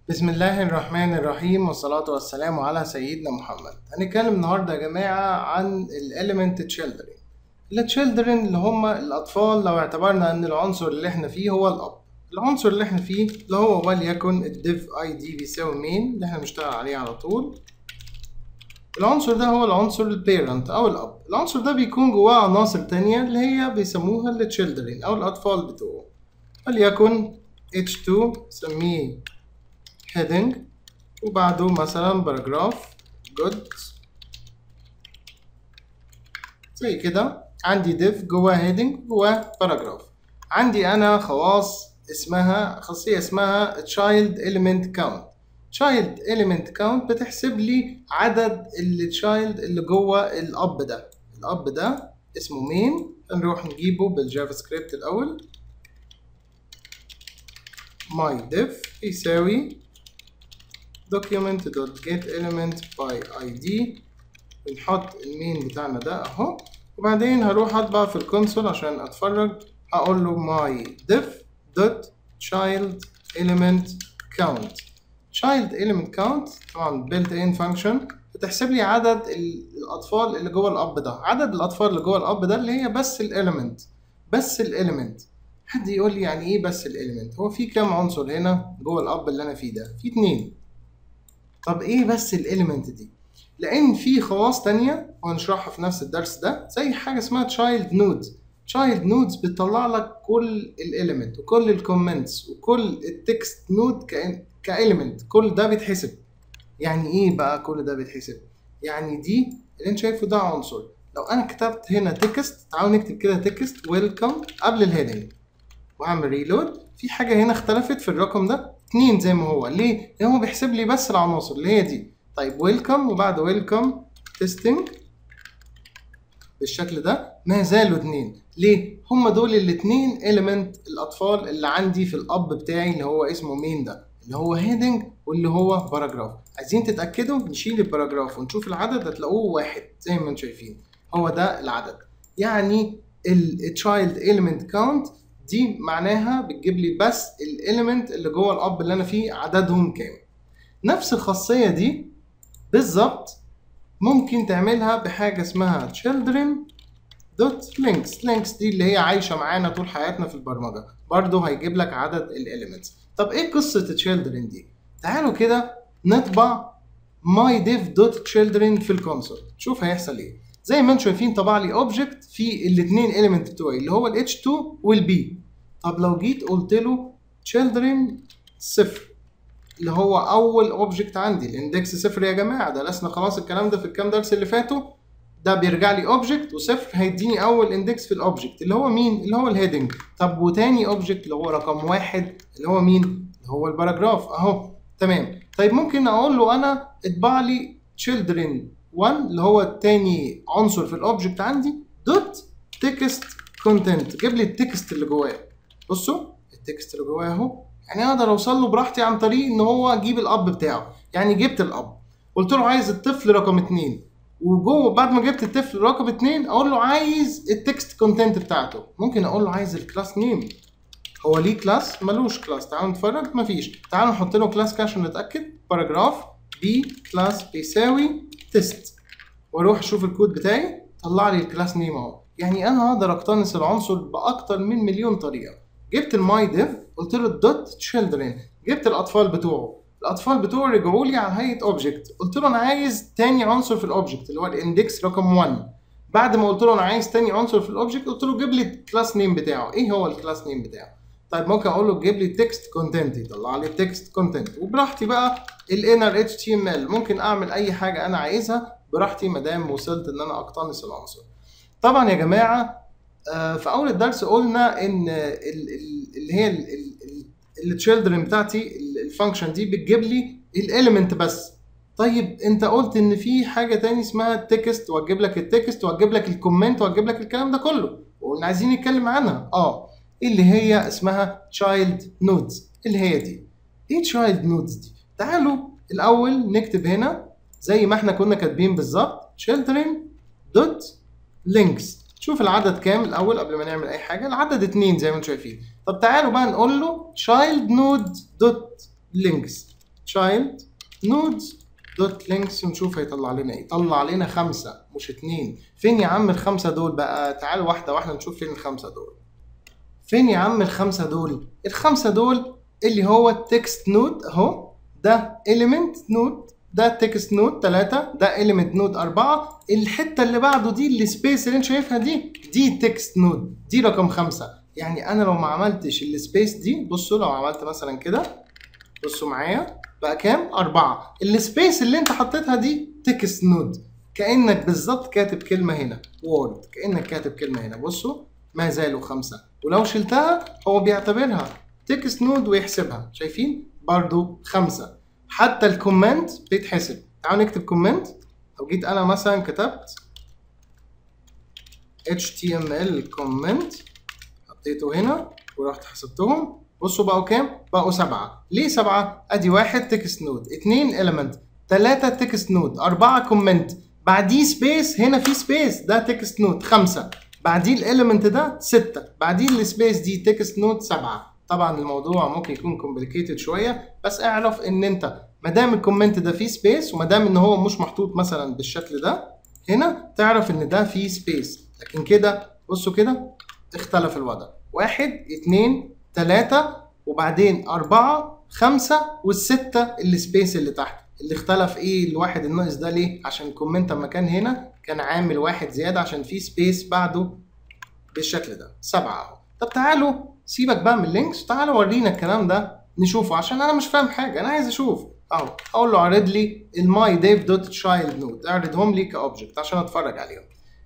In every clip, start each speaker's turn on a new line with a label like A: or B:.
A: بسم الله الرحمن الرحيم والصلاة والسلام على سيدنا محمد هنتكلم النهاردة يا جماعة عن element children ال children اللي هم الأطفال لو اعتبرنا إن العنصر اللي احنا فيه هو الأب العنصر اللي احنا فيه اللي هو وليكن الديف اي دي بيساوي مين اللي احنا بنشتغل عليه على طول العنصر ده هو العنصر البيرنت أو الأب العنصر ده بيكون جواه عناصر تانية اللي هي بيسموها ال children أو الأطفال بتوعه وليكن H2 سميه heading وبعده مثلا باراجراف good زي كده عندي div جواه heading جواه باراجراف عندي انا خواص اسمها خاصية اسمها child element count child element count بتحسب لي عدد التشايلد اللي جوه الاب ده الاب ده اسمه مين نروح نجيبه بالجافا سكريبت الاول my div يساوي document.getElement by ID بنحط المين بتاعنا ده اهو وبعدين هروح اطبع في الكونسول عشان اتفرج هقول له my div dot child element count child element count طبعا built in function بتحسب لي عدد الاطفال اللي جوه الاب ده عدد الاطفال اللي جوه الاب ده اللي هي بس الاليمنت بس الاليمنت حد يقول لي يعني ايه بس الاليمنت هو في كام عنصر هنا جوه الاب اللي انا فيه ده في اتنين طب ايه بس الاليمنت دي لان في خواص تانية وهنشرحها في نفس الدرس ده زي حاجه اسمها تشايلد نود تشايلد نودز بتطلع لك كل الاليمنت وكل الكومنتس وكل التكست نود كاليمنت كل ده بيتحسب يعني ايه بقى كل ده بيتحسب يعني دي اللي انت شايفه ده عنصر لو انا كتبت هنا تكست تعالوا نكتب كده تكست ويلكم قبل الهيدنج واعمل ريلود في حاجه هنا اختلفت في الرقم ده اتنين زي ما هو ليه؟ لان هو بيحسب لي بس العناصر اللي هي دي طيب ويلكم وبعد ويلكم تيستنج بالشكل ده ما زالوا اتنين ليه؟ هما دول الاتنين element الاطفال اللي عندي في الاب بتاعي اللي هو اسمه مين ده اللي هو هيدنج واللي هو باراجراف عايزين تتاكدوا نشيل الباراجراف ونشوف العدد هتلاقوه واحد زي ما انتم شايفين هو ده العدد يعني التشايلد element count دي معناها بتجيب لي بس الاليمنت اللي جوه الاب اللي انا فيه عددهم كام نفس الخاصيه دي بالظبط ممكن تعملها بحاجه اسمها children دوت links links دي اللي هي عايشه معانا طول حياتنا في البرمجه برضه هيجيب لك عدد الاليمنتس طب ايه قصه children دي تعالوا كده نطبع my div دوت children في الكونسول شوف هيحصل ايه زي ما انتم شايفين طبع لي اوبجكت في الاثنين element بتوعي اللي هو ال H2 وال B طب لو جيت قلت له children صفر اللي هو اول اوبجكت عندي الاندكس صفر يا جماعه درسنا خلاص الكلام ده في الكام درس اللي فاتوا ده بيرجع لي اوبجكت وصفر هيديني اول اندكس في الاوبجكت اللي هو مين اللي هو الهيدنج طب وتاني اوبجكت اللي هو رقم واحد اللي هو مين اللي هو الباراجراف اهو تمام طيب ممكن اقول له انا اطبع لي children 1 اللي هو التاني عنصر في الاوبجكت عندي دوت تكست كونتنت جيب لي التكست اللي جواه بصوا التكست اللي جواه اهو يعني اقدر اوصل له براحتي عن طريق ان هو اجيب الاب بتاعه يعني جبت الاب قلت له عايز الطفل رقم اتنين وجوه بعد ما جبت الطفل رقم اتنين اقول له عايز التكست كونتنت بتاعته ممكن اقول له عايز الكلاس نيم هو ليه كلاس ملوش كلاس تعالوا نتفرج مفيش تعالوا نحط له كلاس كده عشان نتاكد باراجراف بي كلاس بيساوي تيست واروح اشوف الكود بتاعي طلع لي الكلاس نيم اهو يعني انا اقدر اقتنص العنصر باكتر من مليون طريقه جبت الماي ديف قلت له دوت تشيلدرن جبت الاطفال بتوعه الاطفال بتوعه رجعوا لي على هيئه اوبجكت قلت له انا عايز تاني عنصر في الاوبجكت اللي هو الاندكس رقم 1 بعد ما قلت له انا عايز تاني عنصر في الاوبجكت قلت له جيب لي الكلاس نيم بتاعه ايه هو الكلاس نيم بتاعه طيب ممكن اقول له جيب لي تكست كونتنت يطلع لي التكست كونتنت وبراحتي بقى الانر اتش تي ام ال ممكن اعمل اي حاجه انا عايزها براحتي ما دام وصلت ان انا اقتنص العنصر طبعا يا جماعه في اول الدرس قلنا ان اللي هي التشيلدرن بتاعتي الفانكشن دي بتجيب لي الاليمنت بس طيب انت قلت ان في حاجه تاني اسمها التكست وهتجيب لك التكست وهتجيب لك الكومنت وهتجيب لك الكلام ده كله وقلنا عايزين نتكلم عنها اه اللي هي اسمها تشايلد نودز اللي هي دي ايه تشايلد نودز دي تعالوا الاول نكتب هنا زي ما احنا كنا كاتبين بالظبط children دوت links شوف العدد كام الاول قبل ما نعمل اي حاجه العدد اتنين زي ما انتم شايفين طب تعالوا بقى نقول له child node دوت links child nodes دوت لينكس ونشوف هيطلع لنا ايه طلع لنا خمسة مش اتنين فين يا عم الخمسة دول بقى تعال واحدة واحدة نشوف فين الخمسة دول فين يا عم الخمسة دول الخمسة دول اللي هو التكست نود اهو ده element نود ده تكست نود 3 ده element نود 4 الحته اللي بعده دي السبيس اللي انت شايفها دي دي تكست نود دي رقم 5 يعني انا لو ما عملتش السبيس دي بصوا لو عملت مثلا كده بصوا معايا بقى كام؟ أربعة السبيس اللي أنت حطيتها دي تكست نود كأنك بالظبط كاتب كلمة هنا وورد كأنك كاتب كلمة هنا بصوا ما زالوا خمسة ولو شلتها هو بيعتبرها تكست نود ويحسبها شايفين؟ برضو خمسة حتى الكومنت بيتحسب تعالوا نكتب كومنت لو جيت أنا مثلا كتبت HTML كومنت حطيته هنا ورحت حسبتهم بصوا بقوا كام؟ بقوا سبعة، ليه سبعة؟ أدي واحد تكست نود، اتنين إيلمنت، تلاتة تكست نود، أربعة كومنت، بعديه سبيس هنا في سبيس ده تكست نود خمسة، بعديه الإيلمنت ده ستة، بعديه السبيس دي تكست نود سبعة، طبعا الموضوع ممكن يكون كومبليكيتد شوية بس اعرف إن أنت ما دام الكومنت ده فيه سبيس وما دام إن هو مش محطوط مثلا بالشكل ده هنا تعرف إن ده فيه سبيس، لكن كده بصوا كده اختلف الوضع، واحد اتنين تلاتة وبعدين أربعة خمسة والستة السبيس اللي تحت اللي اختلف ايه الواحد الناقص ده ليه؟ عشان الكومنت لما كان هنا كان عامل واحد زيادة عشان في سبيس بعده بالشكل ده سبعة اهو طب تعالوا سيبك بقى من اللينكس تعالوا ورينا الكلام ده نشوفه عشان انا مش فاهم حاجة انا عايز اشوف اهو اقول له اعرض لي الماي ديف دوت تشايلد نود اعرضهم لي كاوبجكت عشان اتفرج عليهم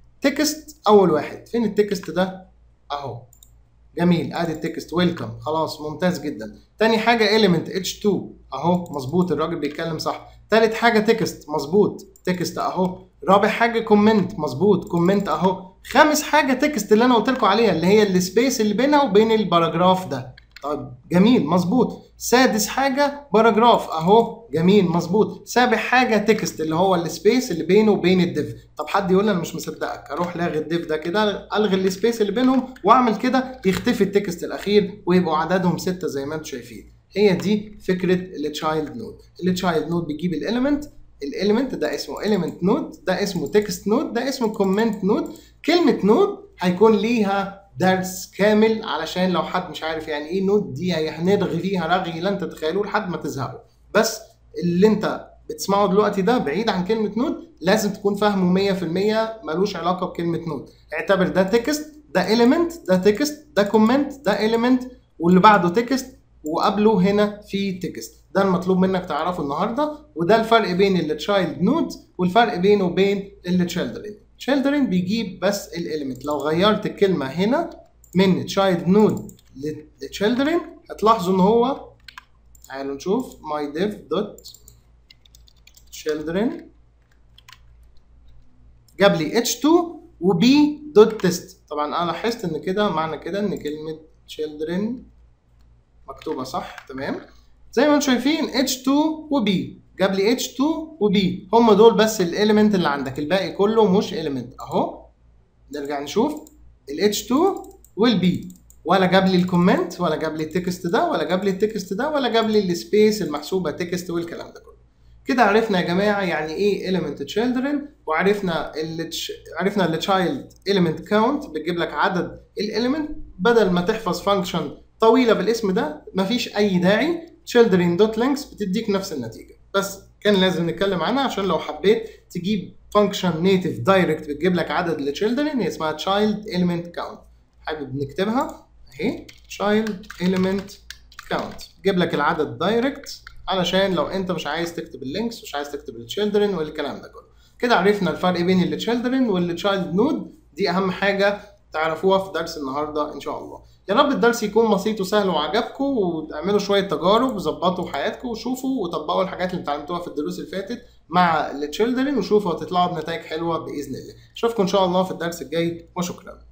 A: تكست اول واحد فين التكست ده اهو جميل ادي التكست ويلكم خلاص ممتاز جدا تاني حاجه element h2 اهو مظبوط الراجل بيتكلم صح تالت حاجه تكست مظبوط تكست اهو رابع حاجه كومنت مظبوط كومنت اهو خامس حاجه تكست اللي انا قلت لكم عليها اللي هي السبيس اللي بينها وبين الباراجراف ده طيب جميل مظبوط سادس حاجة باراجراف اهو جميل مظبوط سابع حاجة تكست اللي هو السبيس اللي بينه وبين الديف طب حد يقول لي انا مش مصدقك اروح لاغي الديف ده كده الغي السبيس اللي بينهم واعمل كده يختفي التكست الاخير ويبقوا عددهم ستة زي ما انتم شايفين هي دي فكرة التشايلد نود التشايلد نود بيجيب الاليمنت الاليمنت ده اسمه element نود ده اسمه تكست نود ده اسمه كومنت نود كلمة نود هيكون ليها درس كامل علشان لو حد مش عارف يعني ايه نود دي هنرغي فيها رغي لن تتخيلوه لحد ما تزهقوا بس اللي انت بتسمعه دلوقتي ده بعيد عن كلمة نود لازم تكون فاهمه 100% ملوش علاقة بكلمة نود اعتبر ده تكست ده element ده تكست ده كومنت ده element واللي بعده تكست وقبله هنا في تكست ده المطلوب منك تعرفه النهارده وده الفرق بين التشايلد نود والفرق بينه وبين التشيلدرن children بيجيب بس الاليمنت لو غيرت الكلمه هنا من child node ل children هتلاحظوا ان هو تعالوا نشوف my dev dot children جاب لي h2 و b dot test طبعا انا لاحظت ان كده معنى كده ان كلمه children مكتوبه صح تمام زي ما انتم شايفين h2 و b جاب لي H2 و B هم دول بس الاليمنت اللي عندك الباقي كله مش اليمنت اهو نرجع نشوف ال H2 وال B ولا جاب لي الكومنت ولا جاب لي التكست ده ولا جاب لي التكست ده ولا جاب لي السبيس المحسوبه تكست والكلام ده كله كده عرفنا يا جماعه يعني ايه element children وعرفنا ال عرفنا ال child element count بتجيب لك عدد الاليمنت بدل ما تحفظ فانكشن طويله بالاسم ده مفيش اي داعي children.length بتديك نفس النتيجه بس كان لازم نتكلم عنها عشان لو حبيت تجيب فانكشن نيتف دايركت بتجيب لك عدد لتشيلدرن هي اسمها تشايلد element كاونت حابب نكتبها اهي تشايلد element كاونت تجيب لك العدد دايركت علشان لو انت مش عايز تكتب اللينكس مش عايز تكتب التشيلدرن والكلام ده كله كده عرفنا الفرق بين التشيلدرن والتشايلد نود دي اهم حاجه تعرفوها في درس النهارده ان شاء الله يا رب الدرس يكون بسيط وسهل وعجبكم وتعملوا شويه تجارب وظبطوا حياتكم وشوفوا وطبقوا الحاجات اللي اتعلمتوها في الدروس اللي فاتت مع التشيلدرن وشوفوا هتطلعوا بنتائج حلوه باذن الله اشوفكم ان شاء الله في الدرس الجاي وشكرا